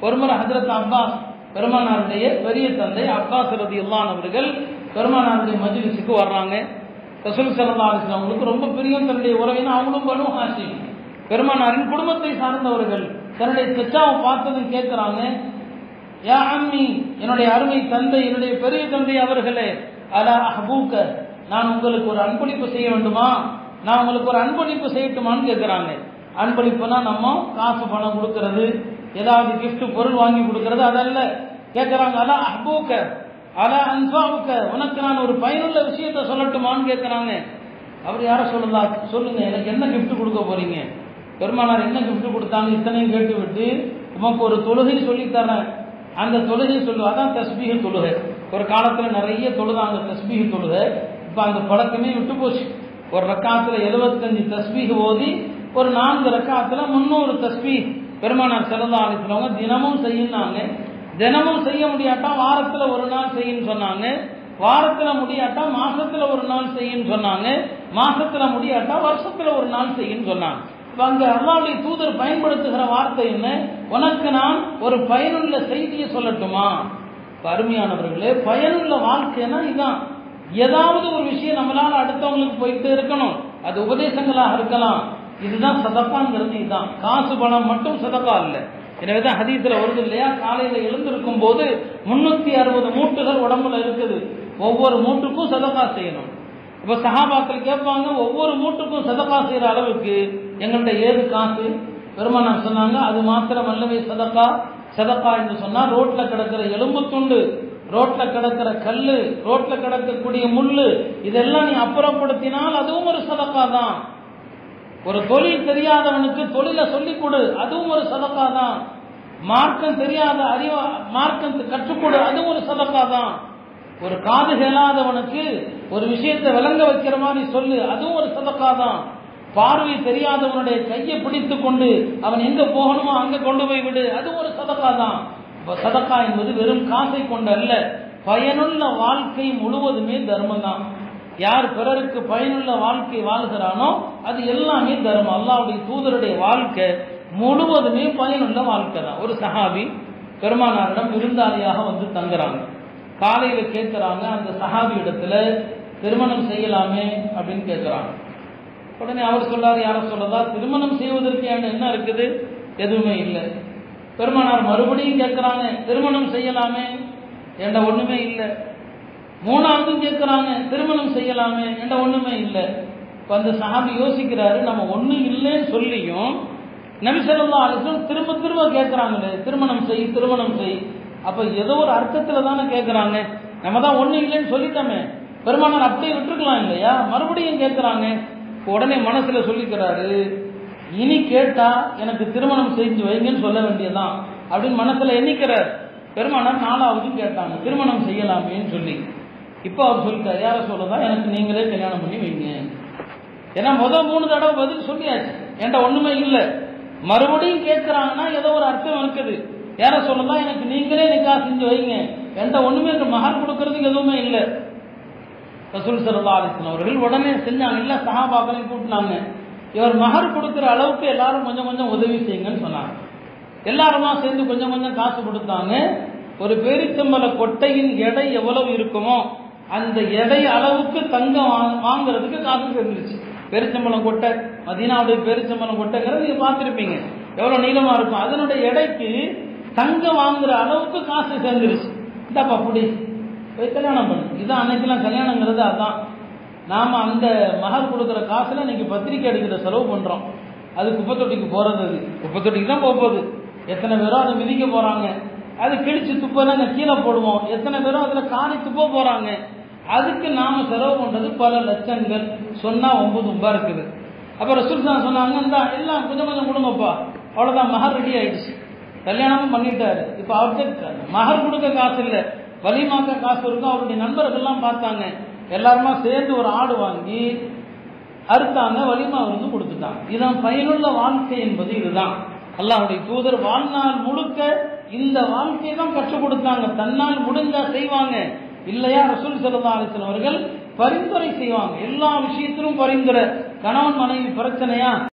ஒருமுறை ஹஜரத் அப்பாஸ் பெருமானாருடைய பெரிய தந்தை அப்பாஸ் ரதி அவர்கள் பெருமானாருடைய மஜ்லிஸுக்கு வர்றாங்க ரசூல் சல்லா அலிஸ்லாம் அவங்களுக்கு ரொம்ப பிரியம் தன்னுடைய உறவினர் அவங்களும் பனு ஹாஷிம் பெருமானாரின் குடும்பத்தை சார்ந்தவர்கள் தன்னுடைய சச்சாவை பார்த்ததும் கேட்கிறாங்க யா அம்மி என்னுடைய அருமை தந்தை என்னுடைய பெரிய தந்தை அவர்களே அலா அஹபூக்க நான் உங்களுக்கு ஒரு அன்பளிப்பு செய்ய வேண்டுமா நான் உங்களுக்கு ஒரு அன்பளிப்பு செய்யட்டுமான்னு கேட்குறாங்க அன்பளிப்புனா நம்ம காசு பணம் கொடுக்கறது ஏதாவது gift பொருள் வாங்கி கொடுக்கறது அதல்ல கேட்குறாங்க அலா அஹபூக்க அலா அன்சாவுக்க உனக்கு நான் ஒரு பயனுள்ள விஷயத்த சொல்லட்டுமான்னு கேட்குறாங்க அவர் யார சொல்லுதா சொல்லுங்க எனக்கு என்ன gift கொடுக்க போறீங்க பெருமானார் என்ன gift கொடுத்தாங்க இத்தனையும் கேட்டு விட்டு உமக்கு ஒரு தொழுகை சொல்லி தரேன் அந்த தொழுகை சொல்லுவா அதான் தஸ்பீக தொழுகை ஒரு காலத்துல நிறைய தொழுதாங்க தஸ்பீக தொழுகை இப்ப அந்த பழக்கமே விட்டு போச்சு ஒரு ரக்காத்துல எழுபத்தஞ்சு தஸ்பீக ஓதி ஒரு நான்கு ரக்காத்துல முன்னூறு தஸ்பீ பெருமானார் செல்லா அலிஸ்லவங்க தினமும் செய்யினாங்க தினமும் செய்ய முடியாட்டா வாரத்துல ஒரு நாள் செய்யுன்னு சொன்னாங்க வாரத்துல முடியாட்டா மாசத்துல ஒரு நாள் செய்யுன்னு சொன்னாங்க மாசத்துல முடியாட்டா வருஷத்துல ஒரு நாள் செய்யுன்னு சொன்னாங்க இப்ப அங்க அல்லாவுடைய தூதர் பயன்படுத்துகிற வார்த்தை என்ன உனக்கு நான் ஒரு பயனுள்ள செய்தியை சொல்லட்டுமா இப்ப அருமையானவர்களே பயனுள்ள வாழ்க்கைனா இதான் ஏதாவது ஒரு விஷயம் நம்மளால அடுத்தவங்களுக்கு போயிட்டு இருக்கணும் அது உபதேசங்களாக இருக்கலாம் இதுதான் சதக்காங்கிறது இதுதான் காசு பணம் மட்டும் சதக்கா இல்லை எனவேதான் ஹதீஸ்ல வருது இல்லையா காலையில எழுந்திருக்கும் போது முன்னூத்தி அறுபது மூட்டுகள் உடம்புல இருக்குது ஒவ்வொரு மூட்டுக்கும் சதக்கா செய்யணும் இப்ப சஹாபாக்கள் கேட்பாங்க ஒவ்வொரு மூட்டுக்கும் சதக்கா செய்யற அளவுக்கு எங்கள்கிட்ட ஏது காசு பெருமானார் சொன்னாங்க அது மாத்திரம் அல்லவே சதக்கா சதக்கா என்று சொன்னா ரோட்ல கிடக்கிற எலும்பு துண்டு ரோட்ல கிடக்கிற கல்லு ரோட்ல கிடக்கக்கூடிய முள்ளு இதெல்லாம் நீ அப்புறப்படுத்தினால் அதுவும் ஒரு சதக்கா தான் ஒரு தொழில் தெரியாதவனுக்கு தொழிலை சொல்லிக் கொடு அதுவும் ஒரு சதக்கா தான் மார்க்கம் தெரியாத அறிவா மார்க்கம் கற்றுக் கொடு அதுவும் ஒரு சதக்கா தான் ஒரு காது கேளாதவனுக்கு ஒரு விஷயத்தை விளங்க வைக்கிற மாதிரி சொல்லு அதுவும் ஒரு சதக்கா தான் பார்வை தெரியாதவனுடைய கையை பிடித்து கொண்டு அவன் எங்க போகணுமோ அங்க கொண்டு போய் விடு அதுவும் ஒரு சதக்கா தான் இப்ப சதக்கா என்பது வெறும் காசை கொண்டு அல்ல பயனுள்ள வாழ்க்கை முழுவதுமே தர்மம் தான் யார் பிறருக்கு பயனுள்ள வாழ்க்கை வாழ்கிறானோ அது எல்லாமே தர்மம் அல்லாவுடைய தூதருடைய வாழ்க்கை முழுவதுமே பயனுள்ள வாழ்க்கை தான் ஒரு சஹாபி பெருமானாரிடம் விருந்தாளியாக வந்து தங்குறாங்க காலையில கேட்கிறாங்க அந்த சஹாபி இடத்துல திருமணம் செய்யலாமே அப்படின்னு கேட்கிறாங்க உடனே அவர் சொல்றாரு யார சொல்றதா திருமணம் செய்வதற்கு என்கிட்ட என்ன இருக்குது எதுவுமே இல்லை பெருமானார் மறுபடியும் கேட்கிறாங்க திருமணம் செய்யலாமே என்கிட்ட ஒண்ணுமே இல்லை மூணாவதும் கேட்கிறாங்க திருமணம் செய்யலாமே என்கிட்ட ஒண்ணுமே இல்லை இப்ப அந்த சஹாபி யோசிக்கிறாரு நம்ம ஒண்ணும் இல்லைன்னு சொல்லியும் நபிசல்லா அலிஸ்லம் திரும்ப திரும்ப கேட்கிறாங்களே திருமணம் செய் திருமணம் செய் அப்ப ஏதோ ஒரு அர்த்தத்துல தானே கேட்கிறாங்க நம்ம தான் ஒண்ணும் இல்லைன்னு சொல்லிட்டோமே பெருமானார் அப்படியே விட்டுருக்கலாம் இல்லையா மறுபடியும் கேட்கிறாங்க உடனே மனசுல சொல்லிக்கிறாரு இனி கேட்டா எனக்கு திருமணம் செஞ்சு வைங்கன்னு சொல்ல வேண்டியதான் அப்படின்னு மனசுல எண்ணிக்கிறார் பெருமானார் நாலாவது கேட்டாங்க திருமணம் செய்யலாமேன்னு சொல்லி இப்போ அவர் சொல்லிட்டார் யார சொல்லதான் எனக்கு நீங்களே கல்யாணம் பண்ணி வைங்க ஏன்னா முதல் மூணு தடவை பதில் சொல்லியாச்சு என்கிட்ட ஒண்ணுமே இல்லை மறுபடியும் கேட்கிறாங்கன்னா ஏதோ ஒரு அர்த்தம் இருக்குது யார சொல்லலாம் எனக்கு நீங்களே நிக்கா செஞ்சு வைங்க என்கிட்ட ஒண்ணுமே இந்த மகர் கொடுக்கறதுக்கு எதுவுமே இல்லை ரசூல் சல்லா அலிஸ்லாம் அவர்கள் உடனே செஞ்சாங்க இல்ல சஹாபாக்களையும் கூட்டினாங்க இவர் மகர் கொடுக்கிற அளவுக்கு எல்லாரும் கொஞ்சம் கொஞ்சம் உதவி செய்யுங்கன்னு சொன்னாங்க எல்லாருமா சேர்ந்து கொஞ்சம் கொஞ்சம் காசு கொடுத்தாங்க ஒரு பேரிச்சம்பள கொட்டையின் எடை எவ்வளவு இருக்குமோ அந்த எடை அளவுக்கு தங்கம் வாங்க- வாங்குறதுக்கு காசு சேர்ந்துருச்சு பெருச்சம்பளம் கொட்டை மதீனாவுடைய பெருச்சம்பளம் கொட்டைங்கிறது நீங்க பார்த்துருப்பீங்க எவ்வளவு நீளமா இருக்கும் அதனுடைய எடைக்கு தங்கம் வாங்குற அளவுக்கு காசு சேர்ந்துருச்சு இந்தாப்பா அப்படி போய் கல்யாணம் பண்ணு இதான் அன்னைக்கெல்லாம் கல்யாணங்கிறது அதான் நாம அந்த மகர் கொடுக்குற காசுல இன்னைக்கு பத்திரிக்கை அடிக்கிற செலவு பண்றோம் அது குப்பத்தொட்டிக்கு போறது அது குப்பத்தொட்டிக்கு தான் போக போகுது எத்தனை பேரோ அதை மிதிக்க போறாங்க அது கிழிச்சு துப்பெல்லாம் கீழே போடுவோம் எத்தனை பேரோ அதுல காணி துப்ப போறாங்க அதுக்கு நாம செலவு பண்றது பல லட்சங்கள் சொன்னா ஒன்பது ரூபாய் இருக்குது அப்ப ரசூல் தான் சொன்னாங்க இந்தா எல்லாம் கொஞ்சம் கொஞ்சம் கொடுங்கப்பா அவ்வளவுதான் மகர் ரெடி ஆயிடுச்சு கல்யாணமும் பண்ணிட்டாரு இப்ப அவர்கிட்ட மகர் கொடுக்க காசு இல்ல வலிமாக்க காசு இருக்கும் அவருடைய நண்பர்கள்லாம் பார்த்தாங்க எல்லாருமா சேர்ந்து ஒரு ஆடு வாங்கி அறுத்தாங்க வலிமா வந்து கொடுத்துட்டாங்க இதுதான் பயனுள்ள வாழ்க்கை என்பது இதுதான் அல்லாஹ்வுடைய தூதர் வாழ்நாள் முழுக்க இந்த வாழ்க்கையை தான் கற்றுக் கொடுத்தாங்க தன்னால் முடிஞ்சா செய்வாங்க இல்லையா ரசூல் சல்லா அலிஸ்லாம் அவர்கள் பரிந்துரை செய்வாங்க எல்லா விஷயத்திலும் பரிந்துரை கணவன் மனைவி பிரச்சனையா